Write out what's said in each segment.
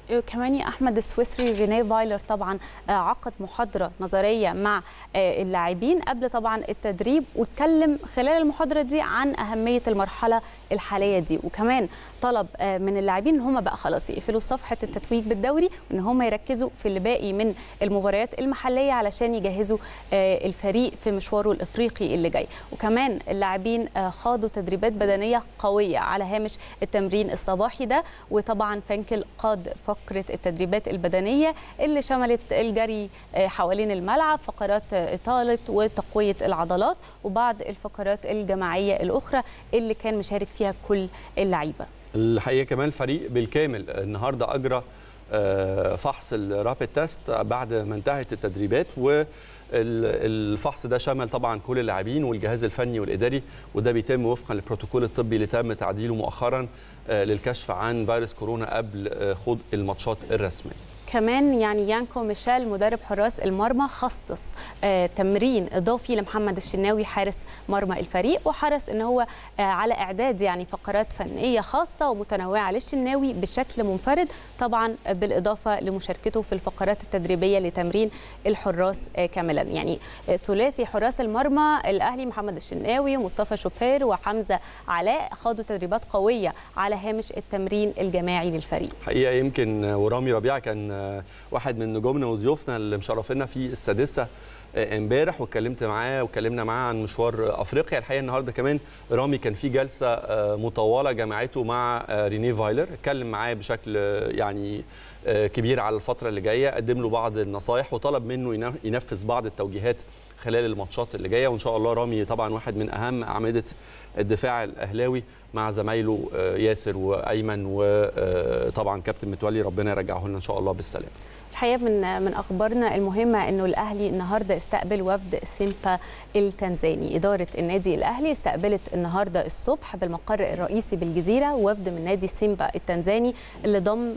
كمان يا احمد السويسري رينيه فايلر طبعا عقد محاضره نظريه مع اللاعبين قبل طبعا التدريب واتكلم خلال المحاضره دي عن اهميه المرحله الحاليه دي وكمان طلب من اللاعبين ان هم بقى خلاص يقفلوا صفحه التتويج بالدوري وان هم يركزوا في اللي باقي من المباريات المحليه علشان يجهزوا الفريق في مشواره الافريقي اللي جاي وكمان اللاعبين خاضوا تدريبات بدنيه قويه على هامش التمرين الصباحي ده وطبعا فانكل قاد فقره التدريبات البدنيه اللي شملت الجري حوالين الملعب فقرات اطاله وتقويه العضلات وبعض الفقرات الجماعيه الاخرى اللي كان مشارك فيها كل اللعيبه الحقيقه كمان الفريق بالكامل النهارده اجرى فحص الرابid تيست بعد ما انتهت التدريبات و الفحص ده شمل طبعا كل اللاعبين والجهاز الفني والاداري وده بيتم وفقا للبروتوكول الطبي اللي تم تعديله مؤخرا للكشف عن فيروس كورونا قبل خوض الماتشات الرسميه كمان يعني يانكو ميشيل مدرب حراس المرمى خصص آه تمرين اضافي لمحمد الشناوي حارس مرمى الفريق وحرص ان هو آه على اعداد يعني فقرات فنيه خاصه ومتنوعه للشناوي بشكل منفرد طبعا بالاضافه لمشاركته في الفقرات التدريبيه لتمرين الحراس آه كاملا يعني ثلاثي حراس المرمى الاهلي محمد الشناوي ومصطفى شوبير وحمزه علاء خاضوا تدريبات قويه على هامش التمرين الجماعي للفريق حقيقه يمكن ورامي ربيعه كان واحد من نجومنا وضيوفنا اللي مشرفينا في السادسه امبارح واتكلمت معاه واتكلمنا معاه عن مشوار افريقيا الحقيقه النهارده كمان رامي كان في جلسه مطوله جمعته مع رينيه فايلر اتكلم معاه بشكل يعني كبير على الفتره اللي جايه قدم له بعض النصائح وطلب منه ينفذ بعض التوجيهات خلال الماتشات اللي جايه وان شاء الله رامي طبعا واحد من اهم اعمده الدفاع الاهلاوي مع زمايله ياسر وايمن وطبعا كابتن متولي ربنا يرجعه لنا ان شاء الله بالسلامه الحقيقه من من اخبارنا المهمه انه الاهلي النهارده استقبل وفد سيمبا التنزاني اداره النادي الاهلي استقبلت النهارده الصبح بالمقر الرئيسي بالجزيره وفد من نادي سيمبا التنزاني اللي ضم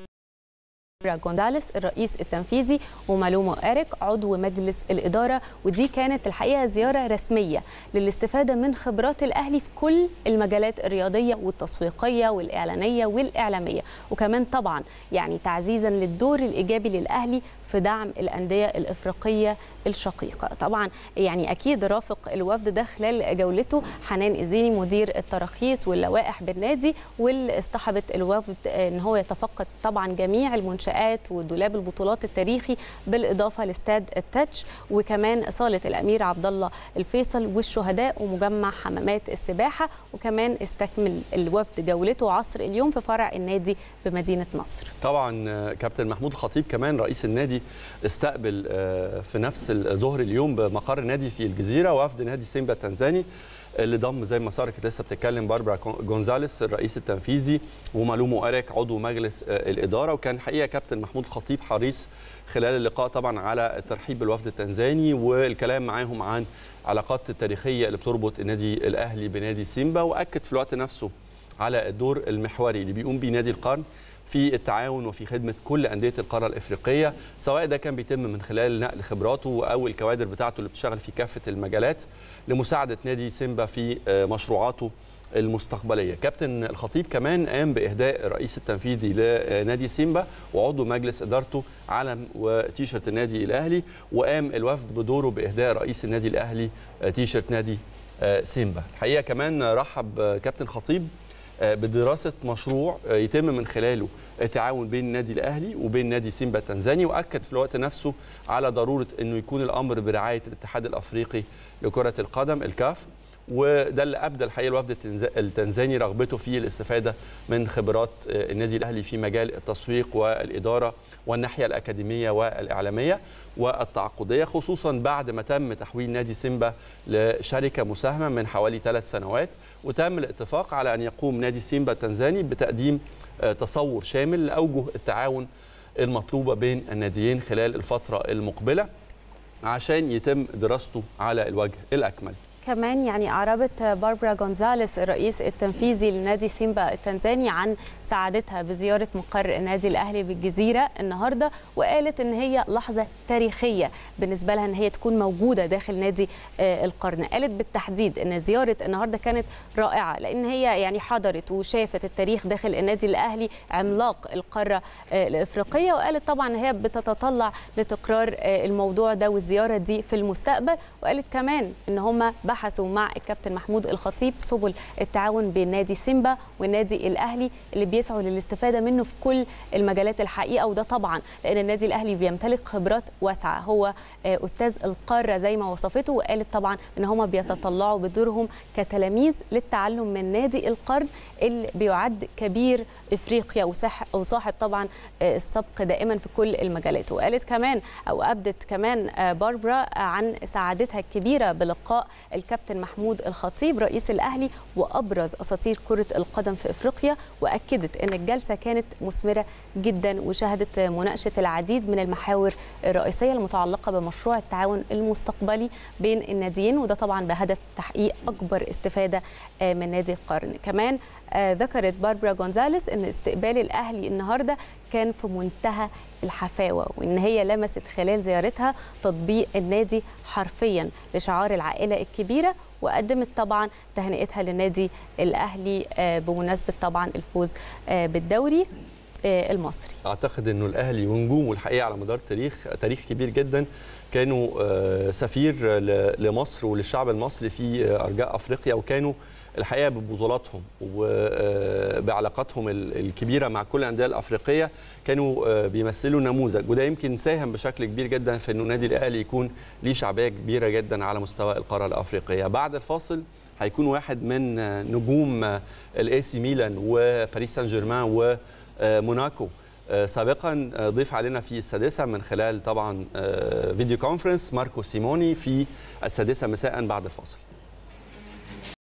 جونداليس الرئيس التنفيذي ومالومو إريك عضو مجلس الإدارة ودي كانت الحقيقة زيارة رسمية للاستفادة من خبرات الأهلي في كل المجالات الرياضية والتسويقية والإعلانية والإعلامية وكمان طبعا يعني تعزيزا للدور الإيجابي للأهلي في دعم الأندية الإفريقية الشقيقة طبعا يعني أكيد رافق الوفد ده خلال جولته حنان إزيني مدير التراخيص واللوائح بالنادي واللي اصطحبت الوفد ان هو يتفقد طبعا جميع المنشآت ودولاب البطولات التاريخي بالإضافة لاستاد التاتش وكمان صالة الأمير عبد الله الفيصل والشهداء ومجمع حمامات السباحة وكمان استكمل الوفد جولته عصر اليوم في فرع النادي بمدينة نصر طبعا كابتن محمود الخطيب كمان رئيس النادي استقبل في نفس ظهر اليوم بمقر النادي في الجزيره وفد نادي سيمبا التنزاني اللي ضم زي ما ساره كانت لسه بتتكلم باربرا جونزاليس الرئيس التنفيذي ومالومو اريك عضو مجلس الاداره وكان حقيقه كابتن محمود الخطيب حريص خلال اللقاء طبعا على الترحيب بالوفد التنزاني والكلام معاهم عن علاقات التاريخيه اللي بتربط النادي الاهلي بنادي سيمبا واكد في الوقت نفسه على الدور المحوري اللي بيقوم بيه نادي القرن في التعاون وفي خدمه كل انديه القاره الافريقيه سواء ده كان بيتم من خلال نقل خبراته او الكوادر بتاعته اللي بتشتغل في كافه المجالات لمساعده نادي سيمبا في مشروعاته المستقبليه كابتن الخطيب كمان قام باهداء الرئيس التنفيذي لنادي سيمبا وعضو مجلس ادارته علم وتيشرت النادي الاهلي وقام الوفد بدوره باهداء رئيس النادي الاهلي تيشرت نادي سيمبا الحقيقه كمان رحب كابتن خطيب بدراسه مشروع يتم من خلاله التعاون بين النادي الاهلي وبين نادي سيمبا التنزاني واكد في الوقت نفسه على ضروره انه يكون الامر برعايه الاتحاد الافريقي لكره القدم الكاف وده اللي ابدى الحقيقه الوفد التنزاني رغبته في الاستفاده من خبرات النادي الاهلي في مجال التسويق والاداره والناحيه الاكاديميه والاعلاميه والتعاقديه خصوصا بعد ما تم تحويل نادي سيمبا لشركه مساهمه من حوالي ثلاث سنوات وتم الاتفاق على ان يقوم نادي سيمبا التنزاني بتقديم تصور شامل لاوجه التعاون المطلوبه بين الناديين خلال الفتره المقبله عشان يتم دراسته على الوجه الاكمل كمان يعني أعربت باربرا جونزاليس الرئيس التنفيذي لنادي سيمبا التنزاني عن سعادتها بزيارة مقر النادي الأهلي بالجزيرة النهاردة وقالت إن هي لحظة تاريخية بالنسبة لها إن هي تكون موجودة داخل نادي القرن قالت بالتحديد إن زيارة النهاردة كانت رائعة لأن هي يعني حضرت وشافت التاريخ داخل النادي الأهلي عملاق القارة الإفريقية وقالت طبعا هي بتتطلع لتكرار الموضوع ده والزيارة دي في المستقبل وقالت كمان إن هم بحثوا مع الكابتن محمود الخطيب سبل التعاون بين نادي سيمبا والنادي الاهلي اللي بيسعوا للاستفاده منه في كل المجالات الحقيقه وده طبعا لان النادي الاهلي بيمتلك خبرات واسعه هو استاذ القاره زي ما وصفته وقالت طبعا ان هم بيتطلعوا بدورهم كتلاميذ للتعلم من نادي القرن اللي بيعد كبير افريقيا وصاحب طبعا السبق دائما في كل المجالات وقالت كمان او ابدت كمان باربرا عن سعادتها الكبيره بلقاء الكابتن محمود الخطيب رئيس الاهلي وابرز اساطير كره القدم في افريقيا واكدت ان الجلسه كانت مثمره جدا وشهدت مناقشه العديد من المحاور الرئيسيه المتعلقه بمشروع التعاون المستقبلي بين الناديين وده طبعا بهدف تحقيق اكبر استفاده من نادي القرن كمان ذكرت باربرا جونزاليس ان استقبال الاهلي النهارده كان في منتهى الحفاوه وان هي لمست خلال زيارتها تطبيق النادي حرفيا لشعار العائله الكبيره وقدمت طبعا تهنئتها للنادي الاهلي بمناسبه طبعا الفوز بالدوري المصري اعتقد انه الاهلي ونجومه الحقيقه على مدار تاريخ تاريخ كبير جدا كانوا سفير لمصر وللشعب المصري في ارجاء افريقيا وكانوا الحقيقه ببطولاتهم وبعلاقاتهم الكبيره مع كل الانديه الافريقيه كانوا بيمثلوا نموذج وده يمكن ساهم بشكل كبير جدا في انه النادي الاهلي يكون ليه شعبيه كبيره جدا على مستوى القاره الافريقيه بعد الفاصل هيكون واحد من نجوم الاي سي ميلان وباريس سان جيرمان وموناكو سابقا ضيف علينا في السادسه من خلال طبعا فيديو كونفرنس ماركو سيموني في السادسه مساء بعد الفاصل